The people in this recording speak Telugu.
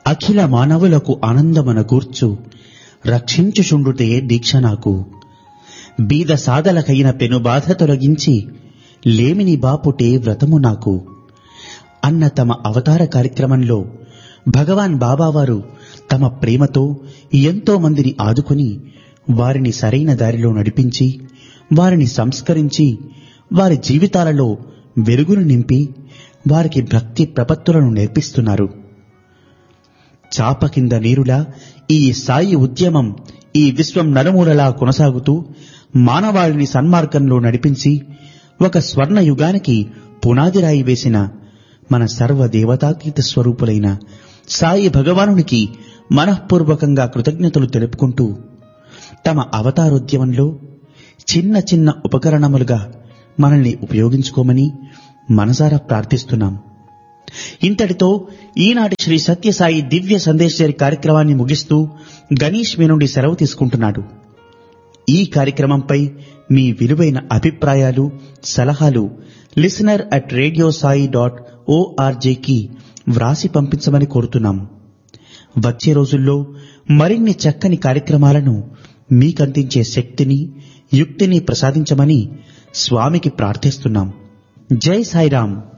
అఖిల మానవులకు ఆనందమన కూర్చు రక్షించుచుండుటే దీక్ష నాకు బీద సాదలకైన పెను బాధ తొలగించి లేమిని బాపుటే వ్రతము నాకు అన్న తమ అవతార కార్యక్రమంలో భగవాన్ బాబావారు తమ ప్రేమతో ఎంతో మందిని ఆదుకుని వారిని సరైన దారిలో నడిపించి వారిని సంస్కరించి వారి జీవితాలలో వెలుగును నింపి వారికి భక్తి ప్రపత్తులను నేర్పిస్తున్నారు చాప కింద నీరులా ఈ సాయి ఉద్యమం ఈ విశ్వం నలుమూలలా కొనసాగుతూ మానవాళిని సన్మార్గంలో నడిపించి ఒక స్వర్ణ యుగానికి పునాదిరాయి వేసిన మన సర్వ దేవతాకీత స్వరూపులైన సాయి భగవానునికి మనఃపూర్వకంగా కృతజ్ఞతలు తెలుపుకుంటూ తమ అవతారోద్యమంలో చిన్న చిన్న ఉపకరణములుగా మనల్ని ఉపయోగించుకోమని మనసారా ప్రార్థిస్తున్నాం ఇంతటితో ఈనాటి శ్రీ సత్యసాయి దివ్య సందేశరి కార్యక్రమాన్ని ముగిస్తూ గణేష్ మీ నుండి సెలవు తీసుకుంటున్నాడు ఈ కార్యక్రమంపై మీ విలువైన అభిప్రాయాలు సలహాలు listener at radio Sai dot ఓఆర్జేకి వ్రాసి పంపించమని కోరుతున్నాం వచ్చే రోజుల్లో మరిన్ని చక్కని కార్యక్రమాలను మీకందించే శక్తిని యుక్తిని ప్రసాదించమని స్వామికి ప్రార్థిస్తున్నాం జై సాయిరాం